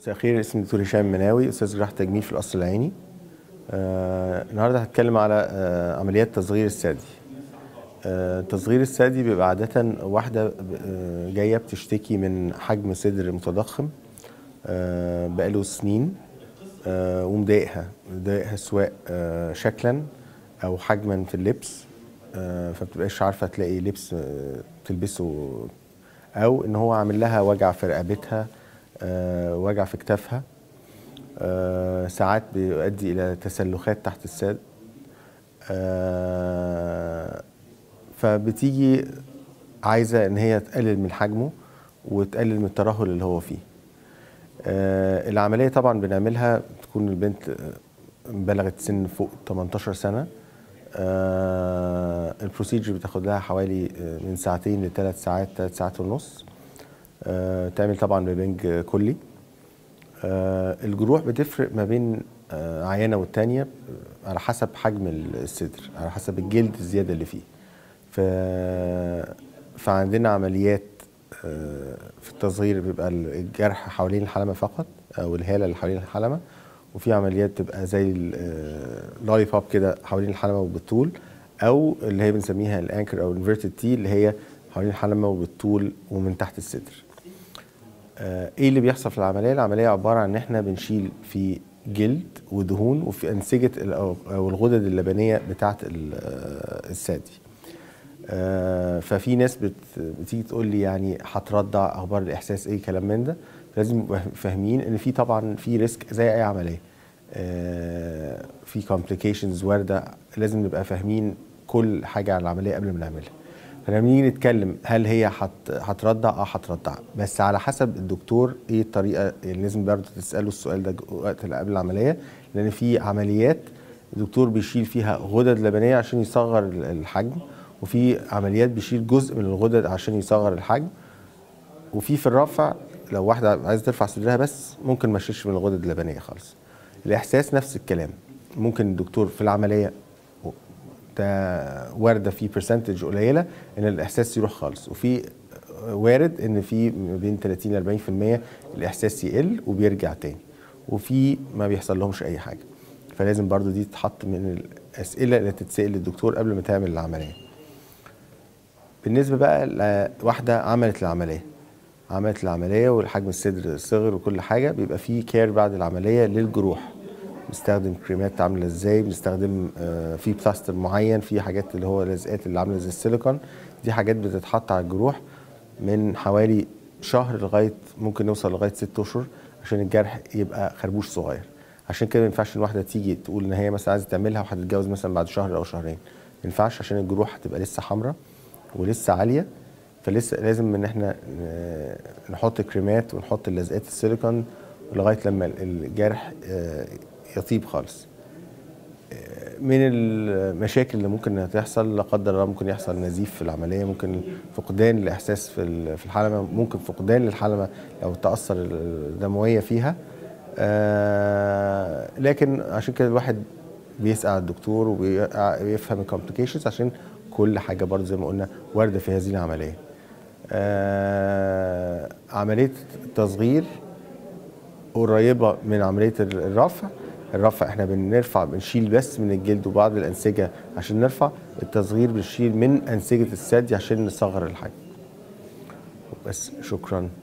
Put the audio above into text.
مساء الخير اسمي دكتور هشام مناوي استاذ جراحه تجميل في القصر العيني آه النهارده هتكلم على آه عمليات تصغير الثدي آه تصغير الثدي بيبقى عاده واحده آه جايه بتشتكي من حجم صدر متضخم آه بقاله سنين آه ومضايقها مضايقها سواء آه شكلا او حجما في اللبس آه فبتبقاش عارفه تلاقي لبس آه تلبسه او ان هو عامل لها وجع في رقبتها آه وجع في كتافها آه ساعات بيؤدي الى تسلخات تحت الساد آه فبتيجي عايزه ان هي تقلل من حجمه وتقلل من الترهل اللي هو فيه آه العمليه طبعا بنعملها تكون البنت بلغت سن فوق 18 سنه آه البروسيجر بتاخد لها حوالي من ساعتين لثلاث ساعات ثلاث ساعات ونص آه تعمل طبعا ببنج كلي آه الجروح بتفرق ما بين آه عينه والتانيه على حسب حجم الصدر على حسب الجلد الزياده اللي فيه ف فعندنا عمليات آه في التصغير بيبقى الجرح حوالين الحلمه فقط او الهاله اللي حوالين الحلمه وفي عمليات بتبقى زي اللولي بوب كده حوالين الحلمه وبالطول او اللي هي بنسميها الانكر او الانفيرتد تي اللي هي حوالين الحلمه وبالطول ومن تحت الصدر. آه ايه اللي بيحصل في العمليه؟ العمليه عباره عن ان احنا بنشيل في جلد ودهون وفي انسجه او الغدد اللبنيه بتاعه الثدي. آه ففي ناس بت بتيجي تقول لي يعني هترضع اخبار الاحساس ايه كلام من ده لازم نبقى فاهمين ان في طبعا في ريسك زي اي عمليه آه في كومبليكيشنز وارده لازم نبقى فاهمين كل حاجه عن العمليه قبل ما نعملها فلما نيجي نتكلم هل هي هترضع اه هترضع بس على حسب الدكتور ايه الطريقه اللي لازم برضه تساله السؤال ده وقت اللي قبل العمليه لان في عمليات الدكتور بيشيل فيها غدد لبنيه عشان يصغر الحجم وفي عمليات بيشيل جزء من الغدد عشان يصغر الحجم وفي في الرفع لو واحده عايزه ترفع صدرها بس ممكن ما تشيلش من الغدد اللبنيه خالص الاحساس نفس الكلام ممكن الدكتور في العمليه ده وارده في برسنتج قليله ان الاحساس يروح خالص وفي وارد ان في ما بين 30 ل 40% الاحساس يقل وبيرجع تاني وفي ما بيحصل لهمش اي حاجه فلازم برضو دي تتحط من الاسئله اللي تتسال للدكتور قبل ما تعمل العمليه بالنسبه بقى لواحده عملت العمليه عملت العمليه والحجم الصدر صغر وكل حاجه بيبقى في كير بعد العمليه للجروح بنستخدم كريمات عامله ازاي بنستخدم آه في بلاستر معين في حاجات اللي هو لزقات اللي عامله زي السيليكون دي حاجات بتتحط على الجروح من حوالي شهر لغايه ممكن نوصل لغايه ست اشهر عشان الجرح يبقى خربوش صغير عشان كده ما ينفعش الواحده تيجي تقول ان هي مثلا عايزه تعملها وهتتجوز مثلا بعد شهر او شهرين ما ينفعش عشان الجروح هتبقى لسه حمراء ولسه عاليه فلسه لازم ان احنا نحط كريمات ونحط اللزقات السيليكون لغايه لما الجرح يطيب خالص من المشاكل اللي ممكن تحصل لا قدر الله ممكن يحصل نزيف في العمليه ممكن فقدان الاحساس في في الحلمه ممكن فقدان للحلمه لو تاثر الدمويه فيها لكن عشان كده الواحد بيسال الدكتور وبيفهم الكومبليكيشنز عشان كل حاجه برضه زي ما قلنا وارده في هذه العمليه آه عمليه التصغير قريبه من عمليه الرفع الرفع احنا بنرفع بنشيل بس من الجلد وبعض الانسجه عشان نرفع التصغير بنشيل من انسجه الثدي عشان نصغر الحجم بس شكرا